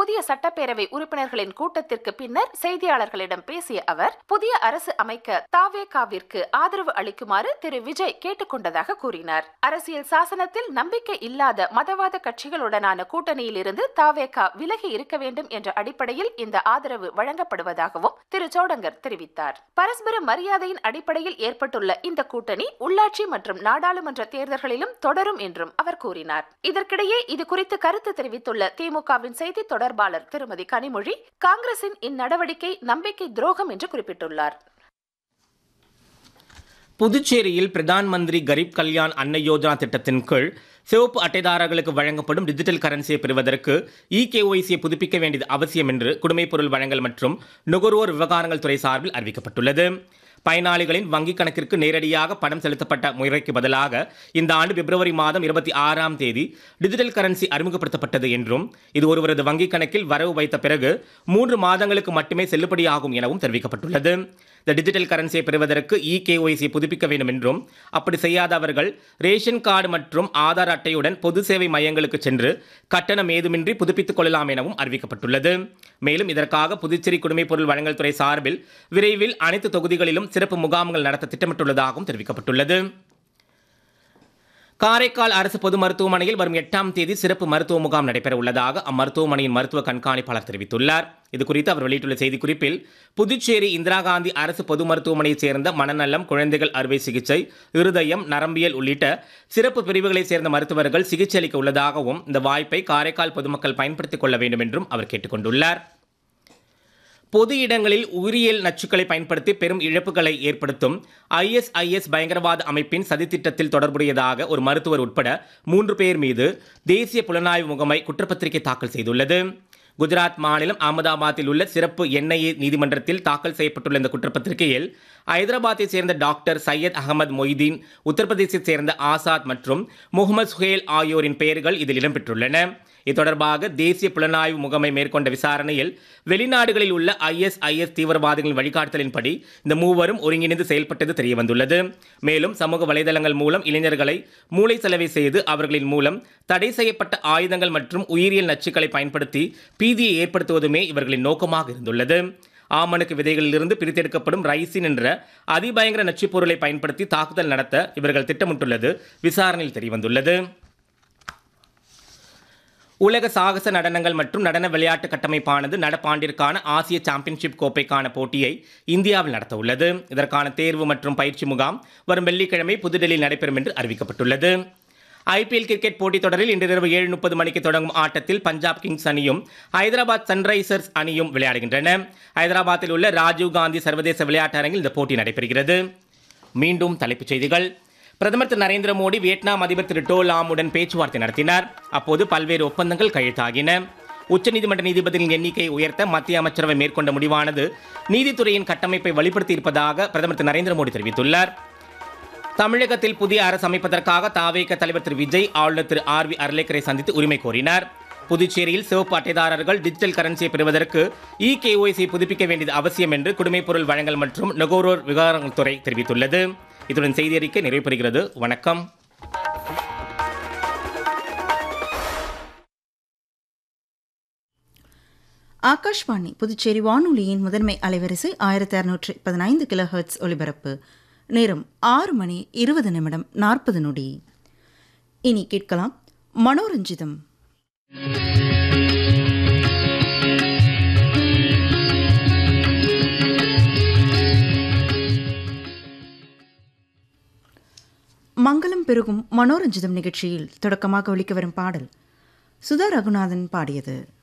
புதிய சட்டப்பேரவை உறுப்பினர்களின் கூட்டத்திற்கு பின்னர் செய்தியாளர்களிடம் பேசிய அவர் புதிய அரசு அமைக்க தாவேகாவிற்கு ஆதரவு அளிக்குமாறு திரு விஜய் கேட்டுக்கொண்டதாக கூறினார் அரசியல் சாசனத்தில் நம்பிக்கை இல்லாத மதவாத கட்சிகளுடனான கூட்டணியில் இருந்து தாவேகா விலகி இருக்க வேண்டும் என்ற அடிப்படையில் இந்த ஆதரவு வழங்கப்படுவதாகவும் திரு சோடங்கர் தெரிவித்தார் பரஸ்பர மரியாதையின் அடிப்படையில் ஏற்பட்டுள்ள இந்த கூட்டணி உள்ளாட்சி மற்றும் நாடாளுமன்ற தேர்தல்களிலும் தொடரும் என்றும் அவர் கூறினார் இதற்கிடையே இது குறித்து கருத்து தெரிவித்துள்ள திமுகவின் செய்தி தொடர்பாளர் திருமதி கனிமொழி காங்கிரசின் இந்நடவடிக்கை நம்பிக்கை துரோகம் என்று குறிப்பிட்டுள்ளார் புதுச்சேரியில் பிரதான் மந்திரி கரீப் கல்யாண் அன்ன யோஜனா திட்டத்தின் கீழ் சிவப்பு அட்டைதாரர்களுக்கு வழங்கப்படும் டிஜிட்டல் கரன்சியை பெறுவதற்கு இ கேஒய்சியை புதுப்பிக்க வேண்டியது அவசியம் என்று குடிமைப்பொருள் வழங்கல் மற்றும் நுகர்வோர் விவகாரங்கள் துறை சார்பில் அறிவிக்கப்பட்டுள்ளது பயனாளிகளின் வங்கிக் கணக்கிற்கு நேரடியாக பணம் செலுத்தப்பட்ட முறைக்கு பதிலாக இந்த ஆண்டு பிப்ரவரி மாதம் இருபத்தி ஆறாம் தேதி டிஜிட்டல் கரன்சி அறிமுகப்படுத்தப்பட்டது என்றும் இது ஒருவரது வங்கிக் கணக்கில் வரவு வைத்த பிறகு மூன்று மாதங்களுக்கு மட்டுமே செல்லுபடியாகும் எனவும் தெரிவிக்கப்பட்டுள்ளது இந்த டிஜிட்டல் கரன்சியை பெறுவதற்கு இ கேஒய்சி புதுப்பிக்க வேண்டும் என்றும் அப்படி செய்யாதவர்கள் ரேஷன் கார்டு மற்றும் ஆதார் அட்டையுடன் பொது சேவை மையங்களுக்கு சென்று கட்டணம் ஏதுமின்றி புதுப்பித்துக் கொள்ளலாம் எனவும் அறிவிக்கப்பட்டுள்ளது மேலும் இதற்காக புதுச்சேரி குடிமைப்பொருள் வழங்கல் துறை சார்பில் விரைவில் அனைத்து தொகுதிகளிலும் சிறப்பு முகாம்கள் நடத்த திட்டமிட்டுள்ளதாகவும் தெரிவிக்கப்பட்டுள்ளது காரைக்கால் அரசு பொது மருத்துவமனையில் வரும் எட்டாம் தேதி சிறப்பு மருத்துவ முகாம் நடைபெற உள்ளதாக அம்மருத்துவமனையின் மருத்துவ கண்காணிப்பாளர் தெரிவித்துள்ளார் இதுகுறித்து அவர் வெளியிட்டுள்ள செய்திக்குறிப்பில் புதுச்சேரி இந்திரா காந்தி அரசு பொது மருத்துவமனையைச் சேர்ந்த மனநலம் குழந்தைகள் அறுவை சிகிச்சை இருதயம் நரம்பியல் உள்ளிட்ட சிறப்பு பிரிவுகளைச் சேர்ந்த மருத்துவர்கள் சிகிச்சை அளிக்க உள்ளதாகவும் இந்த வாய்ப்பை காரைக்கால் பொதுமக்கள் பயன்படுத்திக் கொள்ள வேண்டும் என்றும் அவர் கேட்டுக்கொண்டுள்ளார் பொது இடங்களில் உயிரியல் நச்சுக்களை பயன்படுத்தி பெரும் இழப்புகளை ஏற்படுத்தும் ஐஎஸ்ஐஎஸ் பயங்கரவாத அமைப்பின் சதித்திட்டத்தில் தொடர்புடையதாக ஒரு மருத்துவர் உட்பட மூன்று பேர் மீது தேசிய புலனாய்வு முகமை குற்றப்பத்திரிகை தாக்கல் செய்துள்ளது குஜராத் மாநிலம் அகமதாபாத்தில் உள்ள சிறப்பு என்ஐஏ நீதிமன்றத்தில் தாக்கல் செய்யப்பட்டுள்ள இந்த குற்றப்பத்திரிகையில் ஐதராபாத்தை சேர்ந்த டாக்டர் சையத் அகமது மொய்தீன் உத்தரப்பிரதேசத்தைச் சேர்ந்த ஆசாத் மற்றும் முகமது சுஹேல் ஆகியோரின் பெயர்கள் இதில் இடம்பெற்றுள்ளன இது தொடர்பாக தேசிய புலனாய்வு முகமை மேற்கொண்ட விசாரணையில் வெளிநாடுகளில் உள்ள ஐஎஸ்ஐஎஸ் தீவிரவாதிகளின் வழிகாட்டுதலின்படி இந்த மூவரும் ஒருங்கிணைந்து செயல்பட்டது தெரியவந்துள்ளது மேலும் சமூக வலைதளங்கள் மூலம் இளைஞர்களை மூளை செலவை செய்து அவர்களின் மூலம் தடை செய்யப்பட்ட ஆயுதங்கள் மற்றும் உயிரியல் நச்சுக்களை பயன்படுத்தி பீதியை ஏற்படுத்துவதுமே இவர்களின் நோக்கமாக இருந்துள்ளது ஆமணுக்கு விதைகளிலிருந்து பிரித்தெடுக்கப்படும் ரைசின் என்ற அதிபயங்கர நச்சுப் பொருளை பயன்படுத்தி தாக்குதல் நடத்த இவர்கள் திட்டமிட்டுள்ளது விசாரணையில் தெரியவந்துள்ளது உலக சாகச நடனங்கள் மற்றும் நடன விளையாட்டு கட்டமைப்பானது நடப்பாண்டிற்கான ஆசிய சாம்பியன்ஷிப் கோப்பைக்கான போட்டியை இந்தியாவில் நடத்த உள்ளது இதற்கான தேர்வு மற்றும் பயிற்சி முகாம் வரும் வெள்ளிக்கிழமை புதுடெல்லியில் நடைபெறும் என்று அறிவிக்கப்பட்டுள்ளது ஐபிஎல் கிரிக்கெட் போட்டித் தொடரில் இன்று இரவு ஏழு முப்பது மணிக்கு தொடங்கும் ஆட்டத்தில் பஞ்சாப் கிங்ஸ் அணியும் ஹைதராபாத் சன்ரைசர்ஸ் அணியும் விளையாடுகின்றன ஹைதராபாத்தில் உள்ள ராஜீவ் காந்தி சர்வதேச விளையாட்டு அரங்கில் இந்த போட்டி நடைபெறுகிறது மீண்டும் தலைப்புச் செய்திகள் பிரதமர் திரு நரேந்திர மோடி வியட்நாம் அதிபர் திரு டோ லாமுடன் பேச்சுவார்த்தை நடத்தினார் அப்போது பல்வேறு ஒப்பந்தங்கள் கையெழுத்தாகின உச்சநீதிமன்ற நீதிபதிகளின் எண்ணிக்கையை உயர்த்த மத்திய அமைச்சரவை மேற்கொண்ட முடிவானது நீதித்துறையின் கட்டமைப்பை வலுப்படுத்தி இருப்பதாக பிரதமர் திரு நரேந்திர மோடி தெரிவித்துள்ளார் தமிழகத்தில் புதிய அரசு அமைப்பதற்காக தாவேக தலைவர் திரு விஜய் ஆளுநர் திரு ஆர் வி அர்லேக்கரை சந்தித்து உரிமை கோரினார் புதுச்சேரியில் சிவப்பு அட்டைதாரர்கள் டிஜிட்டல் கரன்சியை பெறுவதற்கு இ கேஒய்சி புதுப்பிக்க வேண்டியது அவசியம் என்று குடிமைப்பொருள் வழங்கல் மற்றும் நுகர்வோர் விவகாரங்கள் துறை தெரிவித்துள்ளது இத்துடன் செய்தி அறிக்கை நிறைவு பெறுகிறது வணக்கம் ஆகாஷ்வாணி புதுச்சேரி வானொலியின் முதன்மை அலைவரிசை ஆயிரத்தி அறுநூற்றி பதினைந்து கிலோ ஹெர்ட்ஸ் ஒலிபரப்பு நேரம் ஆறு மணி இருபது நிமிடம் நாற்பது நொடி இனி கேட்கலாம் மனோரஞ்சிதம் மங்களம் பெருகும் மனோரஞ்சிதம் நிகழ்ச்சியில் தொடக்கமாக ஒலிக்க வரும் பாடல் சுதா ரகுநாதன் பாடியது